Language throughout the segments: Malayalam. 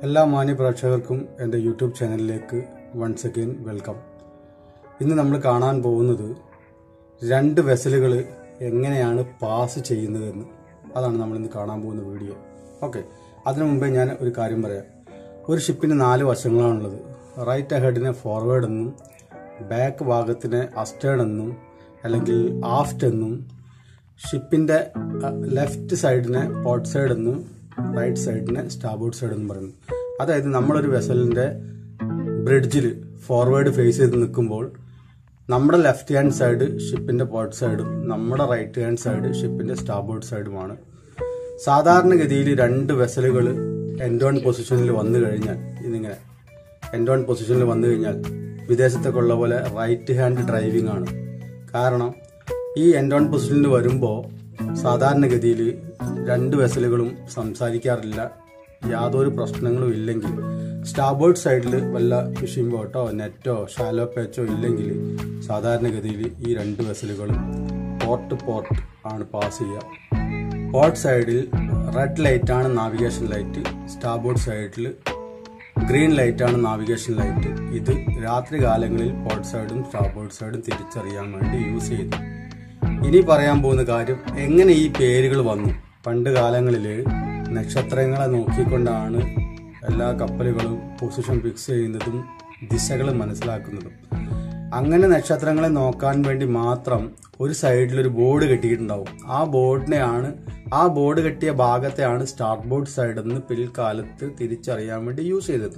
എല്ലാ മാന്യ പ്രേക്ഷകർക്കും എൻ്റെ യൂട്യൂബ് ചാനലിലേക്ക് വൺസ് അഗൈൻ വെൽക്കം ഇന്ന് നമ്മൾ കാണാൻ പോകുന്നത് രണ്ട് വെസലുകൾ എങ്ങനെയാണ് പാസ് ചെയ്യുന്നതെന്ന് അതാണ് നമ്മൾ ഇന്ന് കാണാൻ പോകുന്ന വീഡിയോ ഓക്കെ അതിനു മുമ്പേ ഞാൻ ഒരു കാര്യം പറയാം ഒരു ഷിപ്പിന് നാല് വശങ്ങളാണുള്ളത് റൈറ്റ് അഹെഡിനെ ഫോർവേഡ് എന്നും ബാക്ക് ഭാഗത്തിനെ അസ്റ്റേൺ എന്നും അല്ലെങ്കിൽ ആഫ്റ്റ് എന്നും ഷിപ്പിന്റെ ലെഫ്റ്റ് സൈഡിനെ പോർട്ട് സൈഡ് എന്നും റൈറ്റ് സൈഡിനെ സ്റ്റാബോർഡ് സൈഡ് എന്നും പറയുന്നു അതായത് നമ്മളൊരു വെസലിന്റെ ബ്രിഡ്ജിൽ ഫോർവേഡ് ഫേസ് ചെയ്ത് നിൽക്കുമ്പോൾ നമ്മുടെ ലെഫ്റ്റ് ഹാൻഡ് സൈഡ് ഷിപ്പിന്റെ പോർട്ട് സൈഡും നമ്മുടെ റൈറ്റ് ഹാൻഡ് സൈഡ് ഷിപ്പിന്റെ സ്റ്റാബോർഡ് സൈഡുമാണ് സാധാരണഗതിയിൽ രണ്ട് വെസലുകൾ എൻഡോൺ പൊസിഷനിൽ വന്നു കഴിഞ്ഞാൽ ഇതിങ്ങനെ എൻഡോൺ പൊസിഷനിൽ വന്നു കഴിഞ്ഞാൽ വിദേശത്തൊക്കെ ഉള്ള പോലെ റൈറ്റ് ഹാൻഡ് ഡ്രൈവിംഗ് ആണ് കാരണം ഈ എൻഡോൺ പൊസിഷനിൽ വരുമ്പോൾ സാധാരണഗതിയിൽ രണ്ട് വെസലുകളും സംസാരിക്കാറില്ല യാതൊരു പ്രശ്നങ്ങളും ഇല്ലെങ്കിൽ സ്റ്റാബോർഡ് സൈഡിൽ വല്ല ഫിഷിംഗ് ബോട്ടോ നെറ്റോ ഷാലോ പേച്ചോ ഇല്ലെങ്കിൽ സാധാരണഗതിയിൽ ഈ രണ്ട് വെസലുകളും പോർട്ട് പോർട്ട് ആണ് പാസ് ചെയ്യുക പോർട്ട് സൈഡിൽ റെഡ് ലൈറ്റ് ആണ് നാവിഗേഷൻ ലൈറ്റ് സ്റ്റാബോർഡ് സൈഡിൽ ഗ്രീൻ ലൈറ്റ് ആണ് നാവിഗേഷൻ ലൈറ്റ് ഇത് രാത്രി കാലങ്ങളിൽ പോർട്ട് സൈഡും സ്റ്റാബോർഡ് സൈഡും തിരിച്ചറിയാൻ വേണ്ടി യൂസ് ചെയ്തു ഇനി പറയാൻ പോകുന്ന കാര്യം എങ്ങനെ ഈ പേരുകൾ വന്നു പണ്ട് കാലങ്ങളിൽ നക്ഷത്രങ്ങളെ നോക്കിക്കൊണ്ടാണ് എല്ലാ കപ്പലുകളും പൊസിഷൻ ഫിക്സ് ചെയ്യുന്നതും ദിശകൾ മനസ്സിലാക്കുന്നതും അങ്ങനെ നക്ഷത്രങ്ങളെ നോക്കാൻ വേണ്ടി മാത്രം ഒരു സൈഡിൽ ഒരു ബോർഡ് കെട്ടിയിട്ടുണ്ടാവും ആ ബോർഡിനെയാണ് ആ ബോർഡ് കെട്ടിയ ഭാഗത്തെയാണ് സ്റ്റാർട്ട് ബോർഡ് സൈഡ് എന്ന് പിൽക്കാലത്ത് തിരിച്ചറിയാൻ വേണ്ടി യൂസ് ചെയ്തത്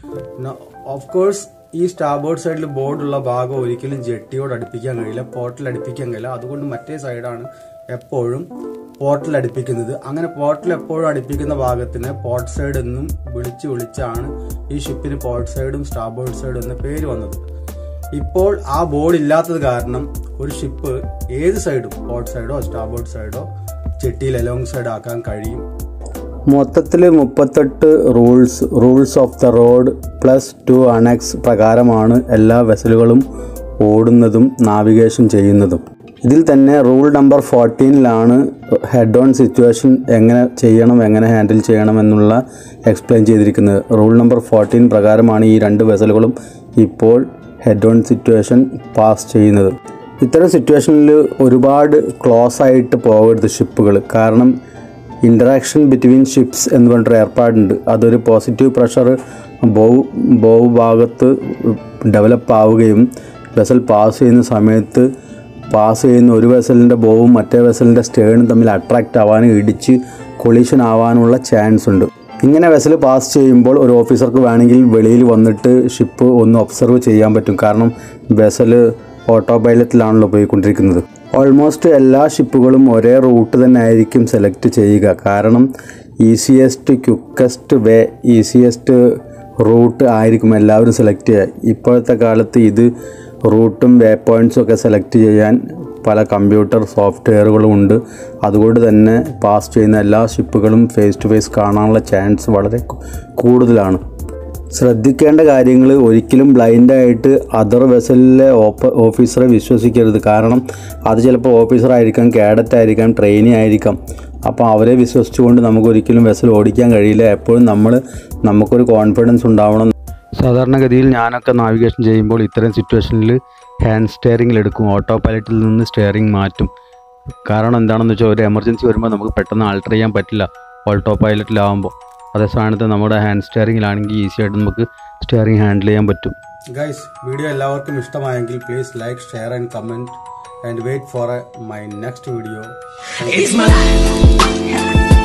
ഓഫ് കോഴ്സ് ഈ സ്റ്റാർബോർഡ് സൈഡിൽ ബോർഡുള്ള ഭാഗം ഒരിക്കലും ജെട്ടിയോട് അടുപ്പിക്കാൻ കഴിയില്ല പോർട്ടിൽ അടുപ്പിക്കാൻ കഴിയില്ല അതുകൊണ്ട് മറ്റേ സൈഡാണ് എപ്പോഴും പോർട്ടിൽ അടുപ്പിക്കുന്നത് അങ്ങനെ പോർട്ടിൽ എപ്പോഴും അടുപ്പിക്കുന്ന ഭാഗത്തിന് പോർട്ട് സൈഡ് എന്നും വിളിച്ച് വിളിച്ചാണ് ഈ ഷിപ്പിന് പോർട്ട് സൈഡും സ്റ്റാർബോർഡ് സൈഡും എന്ന പേര് വന്നത് ഇപ്പോൾ ആ ബോർഡ് ഇല്ലാത്തത് കാരണം ഒരു ഷിപ്പ് ഏത് സൈഡും പോർട്ട് സൈഡോ സ്റ്റാർബോർഡ് സൈഡോ ചെട്ടിയിൽ അലോങ് സൈഡ് ആക്കാൻ കഴിയും മൊത്തത്തിൽ മുപ്പത്തെട്ട് rules rules of the road plus two annex പ്രകാരമാണ് എല്ലാ വെസലുകളും ഓടുന്നതും നാവിഗേഷൻ ചെയ്യുന്നതും ഇതിൽ തന്നെ റൂൾ നമ്പർ ഫോർട്ടീനിലാണ് ഹെഡ് ഓൺ സിറ്റുവേഷൻ എങ്ങനെ ചെയ്യണം എങ്ങനെ ഹാൻഡിൽ ചെയ്യണം എന്നുള്ള എക്സ്പ്ലെയിൻ ചെയ്തിരിക്കുന്നത് റൂൾ നമ്പർ ഫോർട്ടീൻ പ്രകാരമാണ് ഈ രണ്ട് വെസലുകളും ഇപ്പോൾ ഹെഡ് ഓൺ സിറ്റുവേഷൻ പാസ് ചെയ്യുന്നത് ഇത്തരം സിറ്റുവേഷനിൽ ഒരുപാട് ക്ലോസ് ആയിട്ട് പോകരുത് ഷിപ്പുകൾ കാരണം ഇൻറ്ററാക്ഷൻ ബിറ്റ്വീൻ ഷിപ്സ് എന്ന് പറഞ്ഞിട്ടൊരു ഏർപ്പാടുണ്ട് അതൊരു പോസിറ്റീവ് പ്രഷർ ബോ ബോവ് ഭാഗത്ത് ഡെവലപ്പ് ആവുകയും വെസൽ പാസ് ചെയ്യുന്ന സമയത്ത് പാസ് ചെയ്യുന്ന ഒരു വെസലിൻ്റെ ബോവും മറ്റേ വെസലിൻ്റെ സ്റ്റേണും തമ്മിൽ അട്രാക്റ്റ് ആവാനും ഇടിച്ച് കൊളീഷൻ ആവാനുള്ള ചാൻസ് ഉണ്ട് ഇങ്ങനെ വെസൽ പാസ് ചെയ്യുമ്പോൾ ഒരു ഓഫീസർക്ക് വേണമെങ്കിൽ വെളിയിൽ വന്നിട്ട് ഷിപ്പ് ഒന്ന് ഒബ്സർവ് ചെയ്യാൻ പറ്റും കാരണം വെസൽ ഓട്ടോ പൈലറ്റിലാണല്ലോ പോയിക്കൊണ്ടിരിക്കുന്നത് ഓൾമോസ്റ്റ് എല്ലാ ഷിപ്പുകളും ഒരേ റൂട്ട് തന്നെ ആയിരിക്കും സെലക്ട് ചെയ്യുക കാരണം easiest quickest way easiest route ആയിരിക്കും എല്ലാവരും സെലക്ട് ചെയ്യുക ഇപ്പോഴത്തെ കാലത്ത് ഇത് റൂട്ടും വേ പോയിൻറ്റ്സും ഒക്കെ സെലക്ട് ചെയ്യാൻ പല കമ്പ്യൂട്ടർ സോഫ്റ്റ്വെയറുകളും ഉണ്ട് അതുകൊണ്ട് തന്നെ പാസ് ചെയ്യുന്ന എല്ലാ ഷിപ്പുകളും ഫേസ് ടു ഫേസ് കാണാനുള്ള ചാൻസ് വളരെ കൂടുതലാണ് ശ്രദ്ധിക്കേണ്ട കാര്യങ്ങൾ ഒരിക്കലും ബ്ലൈൻഡായിട്ട് അതർ വെസലിലെ ഓപ്പ ഓഫീസറെ വിശ്വസിക്കരുത് കാരണം അത് ചിലപ്പോൾ ഓഫീസറായിരിക്കാം കാഡറ്റ് ആയിരിക്കാം ട്രെയിനി ആയിരിക്കാം അപ്പോൾ അവരെ വിശ്വസിച്ചുകൊണ്ട് നമുക്ക് ഒരിക്കലും വെസൽ ഓടിക്കാൻ കഴിയില്ല എപ്പോഴും നമ്മൾ നമുക്കൊരു കോൺഫിഡൻസ് ഉണ്ടാവണം സാധാരണഗതിയിൽ ഞാനൊക്കെ നാവിഗേഷൻ ചെയ്യുമ്പോൾ ഇത്തരം സിറ്റുവേഷനിൽ ഹാൻഡ് സ്റ്റിയറിംഗിൽ എടുക്കും ഓട്ടോ പൈലറ്റിൽ നിന്ന് സ്റ്റിയറിംഗ് മാറ്റും കാരണം എന്താണെന്ന് വെച്ചാൽ ഒരു എമർജൻസി വരുമ്പോൾ നമുക്ക് പെട്ടെന്ന് ആൾട്ടർ ചെയ്യാൻ പറ്റില്ല ഓട്ടോ പൈലറ്റിലാവുമ്പോൾ അതേ സ്ഥാനത്ത് നമ്മുടെ ഹാൻഡ് സ്റ്റിയറിംഗിലാണെങ്കിൽ ഈസി ആയിട്ട് നമുക്ക് സ്റ്റിയറിംഗ് ഹാൻഡിൽ ചെയ്യാൻ പറ്റും ഗൈസ് വീഡിയോ എല്ലാവർക്കും ഇഷ്ടമായെങ്കിൽ please like share and comment and wait for my next video It's my life.